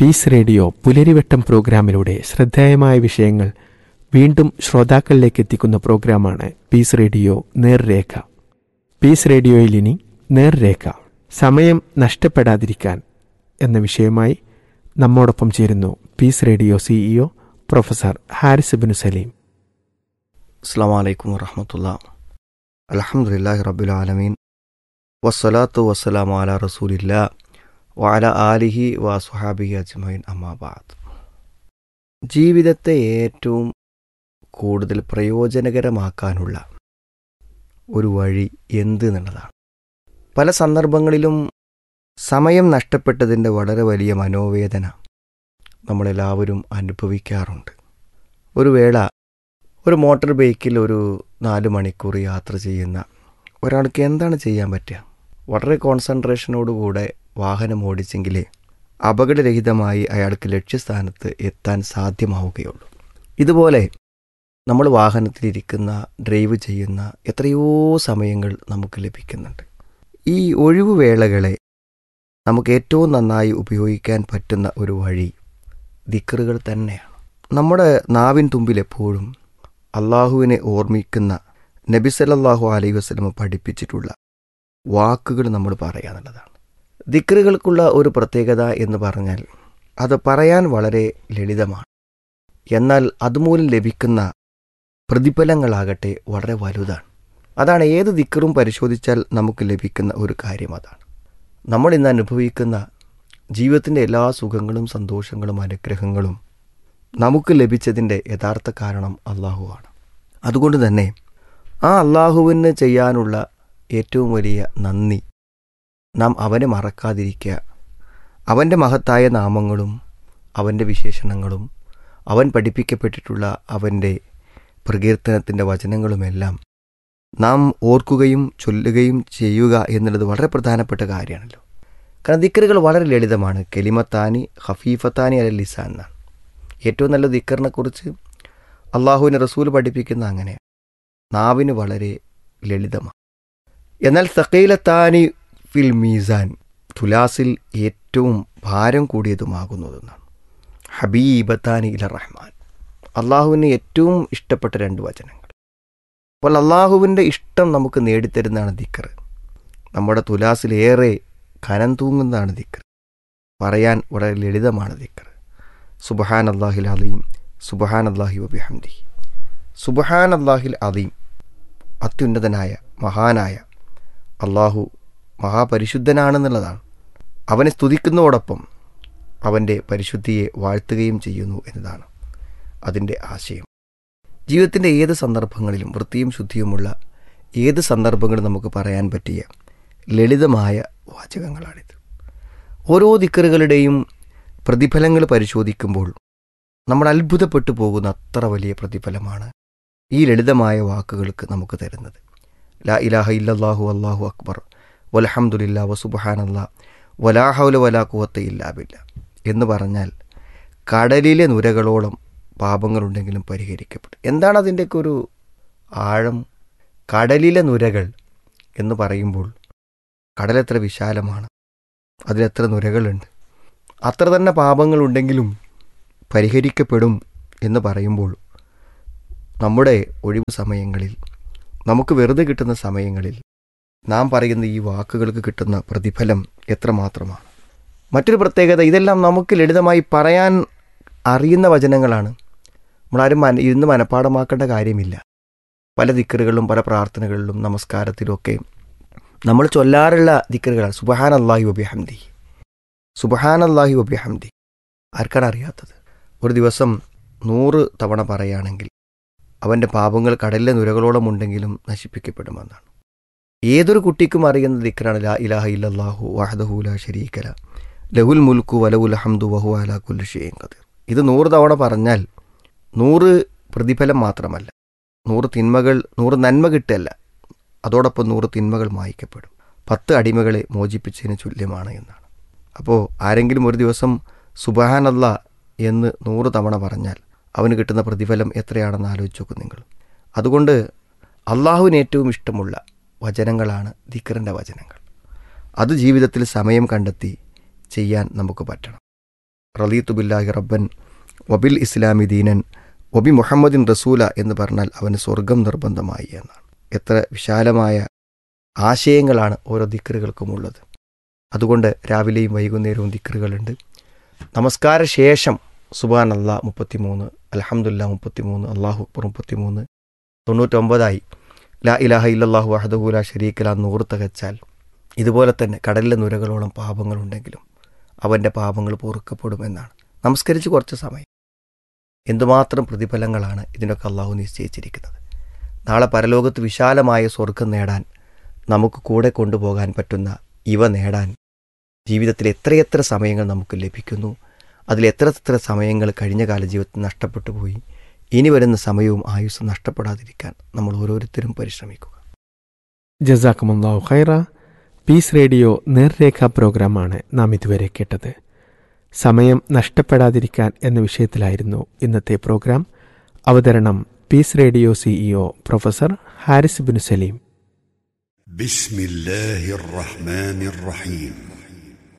piece radio പുലരിവട്ടം പ്രോഗ്രാമിലൂടെ ശ്രദ്ധേയമായ വിഷയങ്ങൾ വീണ്ടും ശ്രോതാക്കളിലേക്ക് എത്തിക്കുന്ന പ്രോഗ്രാമാണ് പീസ് റേഡിയോ നേർരേഖ പീസ് റേഡിയോയിൽ ഇനി നേർരേഖ സമയം നഷ്ടപ്പെടാതിരിക്കാൻ എന്ന വിഷയമായി നമ്മോടൊപ്പം ചേരുന്നു peace radio CEO professor Haris bin Saleem അസ്സാം വലൈക്കും വറഹമത്തുള്ള അലഹമുല്ലാഹി റബുലാലമീൻ വസ്സലാത്തു വസ്സലാം അല റസൂലില്ല വഅല ആലിഹി വസുഹാബിഹി അജ്മൈൻ അമ്മാബാദ് ജീവിതത്തെ ഏറ്റവും കൂടുതൽ പ്രയോജനകരമാക്കാനുള്ള ഒരു വഴി എന്ത് എന്നുള്ളതാണ് പല സന്ദർഭങ്ങളിലും സമയം നഷ്ടപ്പെട്ടതിൻ്റെ വളരെ വലിയ മനോവേദന നമ്മളെല്ലാവരും അനുഭവിക്കാറുണ്ട് ഒരു വേള ഒരു മോട്ടോർ ബൈക്കിൽ ഒരു നാല് മണിക്കൂർ യാത്ര ചെയ്യുന്ന ഒരാൾക്ക് എന്താണ് ചെയ്യാൻ പറ്റുക വളരെ കോൺസെൻട്രേഷനോടുകൂടെ വാഹനം ഓടിച്ചെങ്കിലേ അപകടരഹിതമായി അയാൾക്ക് ലക്ഷ്യസ്ഥാനത്ത് എത്താൻ സാധ്യമാവുകയുള്ളൂ ഇതുപോലെ നമ്മൾ വാഹനത്തിലിരിക്കുന്ന ഡ്രൈവ് ചെയ്യുന്ന എത്രയോ സമയങ്ങൾ നമുക്ക് ലഭിക്കുന്നുണ്ട് ഈ ഒഴിവുവേളകളെ നമുക്ക് ഏറ്റവും നന്നായി ഉപയോഗിക്കാൻ പറ്റുന്ന ഒരു വഴി ദിക്കറുകൾ തന്നെയാണ് നമ്മുടെ നാവിൻ തുമ്പിൽ എപ്പോഴും അള്ളാഹുവിനെ ഓർമ്മിക്കുന്ന നബി സല്ലല്ലാഹു അലൈഹി വസല്ലമ പഠിപ്പിച്ചിട്ടുള്ള വാക്കുകൾ നമ്മൾ പറയാന്നുള്ളതാണ് ദിക്റുകൾക്കുള്ള ഒരു പ്രത്യേകത എന്ന് പറഞ്ഞാൽ അത് പറയാൻ വളരെ ലളിതമാണ് എന്നാൽ അതുമൂലം ലഭിക്കുന്ന പ്രതിഫലങ്ങളാകട്ടെ വളരെ വലുതാണ് അതാണ് ഏത് ദിക്കറും പരിശോധിച്ചാൽ നമുക്ക് ലഭിക്കുന്ന ഒരു കാര്യം അതാണ് നമ്മൾ ഇന്ന് അനുഭവിക്കുന്ന ജീവിതത്തിൻ്റെ എല്ലാ സുഖങ്ങളും സന്തോഷങ്ങളും അനുഗ്രഹങ്ങളും നമുക്ക് ലഭിച്ചതിൻ്റെ യഥാർത്ഥ കാരണം അള്ളാഹുവാണ് അതുകൊണ്ട് തന്നെ ആ അള്ളാഹുവിന് ചെയ്യാനുള്ള ഏറ്റവും വലിയ നന്ദി നാം അവനെ മറക്കാതിരിക്കുക അവൻ്റെ മഹത്തായ നാമങ്ങളും അവൻ്റെ വിശേഷണങ്ങളും അവൻ പഠിപ്പിക്കപ്പെട്ടിട്ടുള്ള അവൻ്റെ പ്രകീർത്തനത്തിൻ്റെ വചനങ്ങളുമെല്ലാം നാം ഓർക്കുകയും ചൊല്ലുകയും ചെയ്യുക എന്നുള്ളത് വളരെ പ്രധാനപ്പെട്ട കാര്യമാണല്ലോ കാരണം ദിക്കറുകൾ വളരെ ലളിതമാണ് കെലിമത്താനി ഹഫീഫത്താനി അല ലിസാൻ എന്നാണ് ഏറ്റവും നല്ല ദിക്കറിനെക്കുറിച്ച് അള്ളാഹുവിന് റസൂൽ പഠിപ്പിക്കുന്ന അങ്ങനെ നാവിന് വളരെ ലളിതമാണ് എന്നാൽ സക്കീലത്താനി ഫിൽ മീസാൻ തുലാസിൽ ഏറ്റവും ഭാരം കൂടിയതുമാകുന്നതെന്നാണ് ഹബീബത്താനി ഇല റഹ്മാൻ അള്ളാഹുവിന് ഏറ്റവും ഇഷ്ടപ്പെട്ട രണ്ട് വചനങ്ങൾ അപ്പോൾ അള്ളാഹുവിൻ്റെ ഇഷ്ടം നമുക്ക് നേടിത്തരുന്നതാണ് ദിക്കർ നമ്മുടെ തുലാസിലേറെ കനം തൂങ്ങുന്നതാണ് ദിക്കർ പറയാൻ വളരെ ലളിതമാണ് ദിക്കർ സുബഹാൻ അള്ളാഹിൽ അലീം സുബഹാൻ അള്ളാഹി വബിഹംദി സുബഹാൻ അള്ളാഹിൽ അലീം അത്യുന്നതനായ മഹാനായ അള്ളാഹു മഹാപരിശുദ്ധനാണെന്നുള്ളതാണ് അവനെ സ്തുതിക്കുന്നതോടൊപ്പം അവൻ്റെ പരിശുദ്ധിയെ വാഴ്ത്തുകയും ചെയ്യുന്നു എന്നതാണ് അതിൻ്റെ ആശയം ജീവിതത്തിൻ്റെ ഏത് സന്ദർഭങ്ങളിലും വൃത്തിയും ശുദ്ധിയുമുള്ള ഏത് സന്ദർഭങ്ങളും നമുക്ക് പറയാൻ പറ്റിയ ലളിതമായ വാചകങ്ങളാണിത് ഓരോ ദിക്കറുകളുടെയും പ്രതിഫലങ്ങൾ പരിശോധിക്കുമ്പോൾ നമ്മൾ അത്ഭുതപ്പെട്ടു പോകുന്ന അത്ര വലിയ പ്രതിഫലമാണ് ഈ ലളിതമായ വാക്കുകൾക്ക് നമുക്ക് തരുന്നത് ലാ ഇലാഹ ഇല്ലല്ലാഹു അല്ലാഹു അക്ബർ വലഹമുല്ല വസുബഹാനല്ല വലാഹൗല വലാ കുവത്ത ഇല്ലാബില്ല എന്ന് പറഞ്ഞാൽ കടലിലെ നുരകളോളം പാപങ്ങളുണ്ടെങ്കിലും പരിഹരിക്കപ്പെടും എന്താണ് അതിൻ്റെയൊക്കെ ഒരു ആഴം കടലിലെ നുരകൾ എന്ന് പറയുമ്പോൾ കടലെത്ര വിശാലമാണ് അതിലെത്ര നുരകളുണ്ട് അത്ര തന്നെ പാപങ്ങളുണ്ടെങ്കിലും പരിഹരിക്കപ്പെടും എന്ന് പറയുമ്പോൾ നമ്മുടെ ഒഴിവ് സമയങ്ങളിൽ നമുക്ക് വെറുതെ കിട്ടുന്ന സമയങ്ങളിൽ നാം പറയുന്ന ഈ വാക്കുകൾക്ക് കിട്ടുന്ന പ്രതിഫലം എത്രമാത്രമാണ് മറ്റൊരു പ്രത്യേകത ഇതെല്ലാം നമുക്ക് ലളിതമായി പറയാൻ അറിയുന്ന വചനങ്ങളാണ് നമ്മളാരും മന ഇരുന്ന് മനഃപ്പാടമാക്കേണ്ട കാര്യമില്ല പല ദിക്കറുകളിലും പല പ്രാർത്ഥനകളിലും നമസ്കാരത്തിലുമൊക്കെ നമ്മൾ ചൊല്ലാറുള്ള ദിക്കറുകളാണ് സുബഹാൻ അള്ളാഹി വബിഹംദി സുബഹാൻ അള്ളാഹി വബിഹംദി ആർക്കാണ് അറിയാത്തത് ഒരു ദിവസം നൂറ് തവണ പറയുകയാണെങ്കിൽ അവൻ്റെ പാപങ്ങൾ കടലിലെ നുരകളോളം ഉണ്ടെങ്കിലും നശിപ്പിക്കപ്പെടുമെന്നാണ് ഏതൊരു കുട്ടിക്കും അറിയുന്ന ദിക്കറാണ് ലാ ഇലാഹ ഇല്ലല്ലാഹു വഹദഹു ലാ ശരീകല ലഹുൽ മുൽക്കു വലവുൽ ഹംദു വഹു അല കുല്ലു ഷെയ്ൻ കദീർ ഇത് നൂറ് തവണ പറഞ്ഞാൽ നൂറ് പ്രതിഫലം മാത്രമല്ല നൂറ് തിന്മകൾ നൂറ് നന്മ കിട്ടല്ല അതോടൊപ്പം നൂറ് തിന്മകൾ മായ്ക്കപ്പെടും പത്ത് അടിമകളെ മോചിപ്പിച്ചതിന് തുല്യമാണ് എന്നാണ് അപ്പോൾ ആരെങ്കിലും ഒരു ദിവസം സുബഹാനല്ല എന്ന് നൂറ് തവണ പറഞ്ഞാൽ അവന് കിട്ടുന്ന പ്രതിഫലം എത്രയാണെന്ന് ആലോചിച്ച് നോക്കും നിങ്ങൾ അതുകൊണ്ട് അള്ളാഹുവിന് ഏറ്റവും ഇഷ്ടമുള്ള വചനങ്ങളാണ് ദിക്കറിൻ്റെ വചനങ്ങൾ അത് ജീവിതത്തിൽ സമയം കണ്ടെത്തി ചെയ്യാൻ നമുക്ക് പറ്റണം റലീത്തു ബില്ലാഹി റബ്ബൻ വബിൽ ഇസ്ലാമി ദീനൻ വബി മുഹമ്മദിൻ റസൂല എന്ന് പറഞ്ഞാൽ അവന് സ്വർഗം നിർബന്ധമായി എന്നാണ് എത്ര വിശാലമായ ആശയങ്ങളാണ് ഓരോ ദിക്കറുകൾക്കുമുള്ളത് അതുകൊണ്ട് രാവിലെയും വൈകുന്നേരവും ദിക്കറുകളുണ്ട് നമസ്കാര ശേഷം സുബാൻ അല്ലാ മുപ്പത്തിമൂന്ന് അലഹമുല്ല മുപ്പത്തിമൂന്ന് അള്ളാഹു അക്ബർ മുപ്പത്തിമൂന്ന് തൊണ്ണൂറ്റൊമ്പതായി ലാ ഇലാഹ ഇല്ലല്ലാഹു വഹദഹു ലാ ഷരീക്കല നൂറ് തികച്ചാൽ ഇതുപോലെ തന്നെ കടലിലെ നുരകളോളം പാപങ്ങളുണ്ടെങ്കിലും അവൻ്റെ പാപങ്ങൾ പൊറുക്കപ്പെടുമെന്നാണ് നമസ്കരിച്ച് കുറച്ച് സമയം എന്തുമാത്രം പ്രതിഫലങ്ങളാണ് ഇതിനൊക്കെ അള്ളാഹു നിശ്ചയിച്ചിരിക്കുന്നത് നാളെ പരലോകത്ത് വിശാലമായ സ്വർഗം നേടാൻ നമുക്ക് കൂടെ കൊണ്ടുപോകാൻ പറ്റുന്ന ഇവ നേടാൻ ജീവിതത്തിൽ എത്രയെത്ര സമയങ്ങൾ നമുക്ക് ലഭിക്കുന്നു അതിൽ എത്ര എത്ര സമയങ്ങൾ കഴിഞ്ഞ കാല ജീവിതത്തിൽ നഷ്ടപ്പെട്ടു പോയി ഇനി വരുന്ന സമയവും ആയുസ് നഷ്ടപ്പെടാതിരിക്കാൻ നമ്മൾ ഓരോരുത്തരും പരിശ്രമിക്കുക ജസാക്കുമുല്ലാഹു ഖൈറ പീസ് റേഡിയോ നേർരേഖ പ്രോഗ്രാമാണ് നാം ഇതുവരെ കേട്ടത് സമയം നഷ്ടപ്പെടാതിരിക്കാൻ എന്ന വിഷയത്തിലായിരുന്നു ഇന്നത്തെ പ്രോഗ്രാം അവതരണം peace radio CEO professor Haris bin Saleem بسم الله الرحمن الرحيم